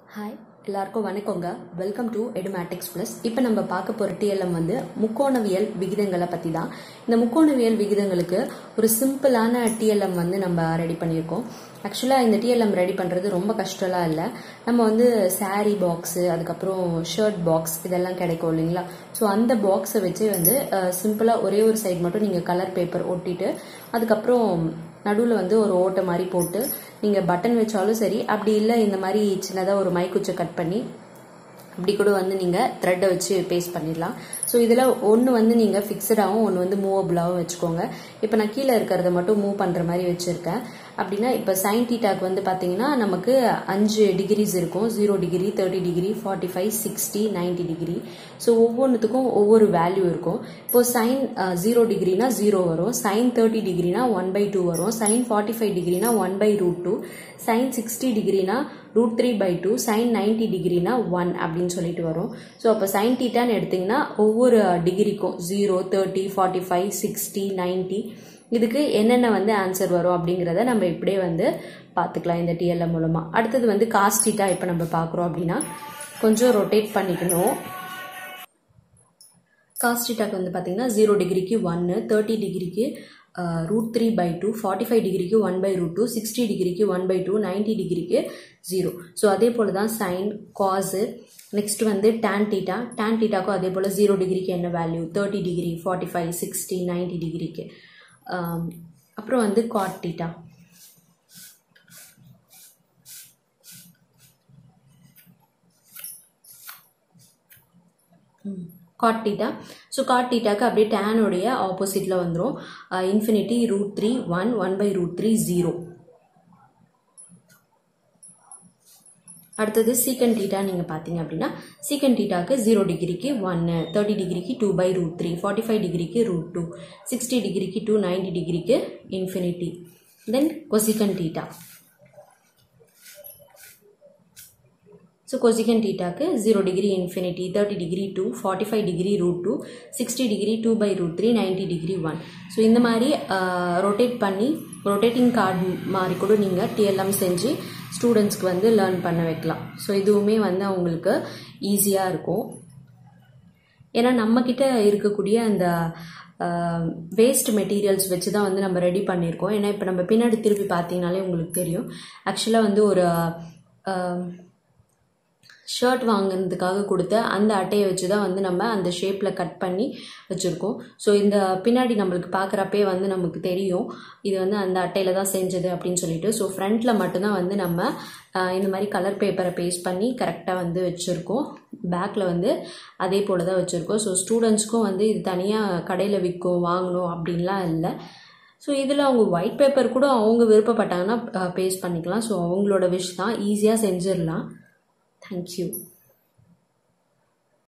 Hi எல்லாருக்கும் வணக்கங்க welcome to Edumatics plus இப்போ நம்ம பார்க்க போகிற டிஎல்எம் வந்து முக்கோணவியல் விகிதங்களை பற்றி தான் இந்த முக்கோணவியல் விகிதங்களுக்கு ஒரு சிம்பிளான டிஎல்எம் வந்து நம்ம ரெடி பண்ணியிருக்கோம் ஆக்சுவலாக இந்த டிஎல்எம் ரெடி பண்ணுறது ரொம்ப கஷ்டம்லாம் இல்லை நம்ம வந்து saree பாக்ஸு அதுக்கப்புறம் ஷர்ட் பாக்ஸ் இதெல்லாம் கிடைக்கும் இல்லைங்களா ஸோ அந்த பாக்ஸை வச்சு வந்து சிம்பிளாக ஒரே ஒரு சைடு மட்டும் நீங்கள் கலர் பேப்பர் ஒட்டிட்டு அதுக்கப்புறம் நடுவில் வந்து ஒரு ஓட்டை மாதிரி போட்டு நீங்கள் பட்டன் வச்சாலும் சரி அப்படி இல்லை இந்த மாதிரி சின்னதாக ஒரு மைக்குச்சை கட் பண்ணி அப்படி கூட வந்து நீங்கள் த்ரெட்டை வச்சு பேஸ்ட் பண்ணிடலாம் ஸோ இதில் ஒன்று வந்து நீங்கள் ஃபிக்ஸடாகவும் ஒன்று வந்து மூவபிளாகவும் வச்சுக்கோங்க இப்போ நான் கீழே இருக்கிறத மட்டும் மூவ் பண்ணுற மாதிரி வச்சுருக்கேன் அப்படின்னா இப்போ சைன் டீட்டாக்கு வந்து பார்த்தீங்கன்னா நமக்கு அஞ்சு டிகிரிஸ் இருக்கும் zero degree thirty degree forty five sixty ninety degree so ஒவ்வொன்றுத்துக்கும் ஒவ்வொரு வேல்யூ இருக்கும் இப்போ சைன் ஜீரோ டிகிரினா ஜீரோ வரும் சைன் தேர்ட்டி டிகிரினா ஒன் பை டூ வரும் சைன் ஃபார்ட்டி ஃபைவ் டிகிரினா one by root two sine sixty டிகிரினா root three by two sine ninety டிகிரினா ஒன் அப்படின்னு சொல்லிட்டு வரும் ஸோ அப்போ சைன் டீட்டான்னு எடுத்திங்கன்னா ஒவ்வொரு டிகிரிக்கும் zero thirty forty five sixty ninety இதுக்கு என்னென்ன வந்து ஆன்சர் வரும் அப்படிங்கிறத நம்ம இப்படியே வந்து பார்த்துக்கலாம் இந்த டிஎல்எம் மூலமாக அடுத்தது வந்து காஸ்டீட்டா இப்போ நம்ம பார்க்குறோம் அப்படின்னா கொஞ்சம் ரொட்டேட் பண்ணிக்கணும் காஸ்டிட்டாக்கு வந்து பார்த்தீங்கன்னா ஜீரோ டிகிரிக்கு ஒன்று தேர்ட்டி டிகிரிக்கு root three by two forty five டிகிரிக்கு one by root two sixty டிகிரிக்கு ஒன் பை டூ நைன்டி டிகிரிக்கு ஜீரோ ஸோ அதே போல் தான் சைன் காஸு நெக்ஸ்ட் வந்து டேன் டீட்டா டேன் டீட்டாக்கும் அதே போல் ஜீரோ டிகிரிக்கு என்ன value thirty degree forty five sixty ninety டிகிரிக்கு அப்புறம் வந்து cot theta cot theta so cot டீட்டாக்கு அப்படியே டேனுடைய ஆப்போசிட்டில் வந்துடும் infinity root three one one by root three zero அடுத்தது சீக்கன் டீட்டா நீங்கள் பார்த்தீங்க அப்படின்னா சீக்கன் டீட்டாக்கு ஜீரோ டிகிரிக்கு ஒன்று தேர்ட்டி டிகிரிக்கு two by root three forty five டிகிரிக்கு ரூட் டூ சிக்ஸ்டி டிகிரிக்கு டூ நைன்டி டிகிரிக்கு infinity then cosecant theta so cosecant டீட்டாக்கு zero degree infinity thirty degree two forty five degree root two sixty degree two by root three ninety degree one so இந்த மாதிரி rotate பண்ணி rotating card மாதிரி கூட நீங்கள் DLM செஞ்சு ஸ்டூடெண்ட்ஸ்க்கு வந்து லேர்ன் பண்ண வைக்கலாம் ஸோ இதுவுமே வந்து அவங்களுக்கு ஈஸியாக இருக்கும் ஏன்னா நம்மக்கிட்ட இருக்கக்கூடிய அந்த வேஸ்ட் மெட்டீரியல்ஸ் வச்சு தான் வந்து நம்ம ரெடி பண்ணியிருக்கோம் ஏன்னா இப்போ நம்ம பின்னாடி திருப்பி பார்த்தீங்கனாலே உங்களுக்கு தெரியும் ஆக்சுவலாக வந்து ஒரு ஷர்ட் வாங்கினதுக்காக கொடுத்த அந்த அட்டையை வச்சு தான் வந்து நம்ம அந்த ஷேப்பில் கட் பண்ணி வச்சுருக்கோம் ஸோ இந்த பின்னாடி நம்மளுக்கு பார்க்குறப்பே வந்து நமக்கு தெரியும் இது வந்து அந்த அட்டையில் தான் செஞ்சது அப்படின்னு சொல்லிட்டு ஸோ ஃப்ரண்ட்டில் மட்டும்தான் வந்து நம்ம இந்த மாதிரி கலர் பேப்பரை பேஸ்ட் பண்ணி கரெக்டாக வந்து வச்சுருக்கோம் பேக்கில் வந்து அதே போல் தான் வச்சுருக்கோம் ஸோ ஸ்டூடெண்ட்ஸ்க்கும் வந்து இது தனியாக கடையில் விற்கும் வாங்கணும் அப்படின்லாம் இல்லை ஸோ இதில் அவங்க ஒயிட் பேப்பர் கூட அவங்க விருப்பப்பட்டாங்கன்னா பேஸ்ட் பண்ணிக்கலாம் ஸோ அவங்களோட விஷ் தான் ஈஸியாக செஞ்சிடலாம் Thank you.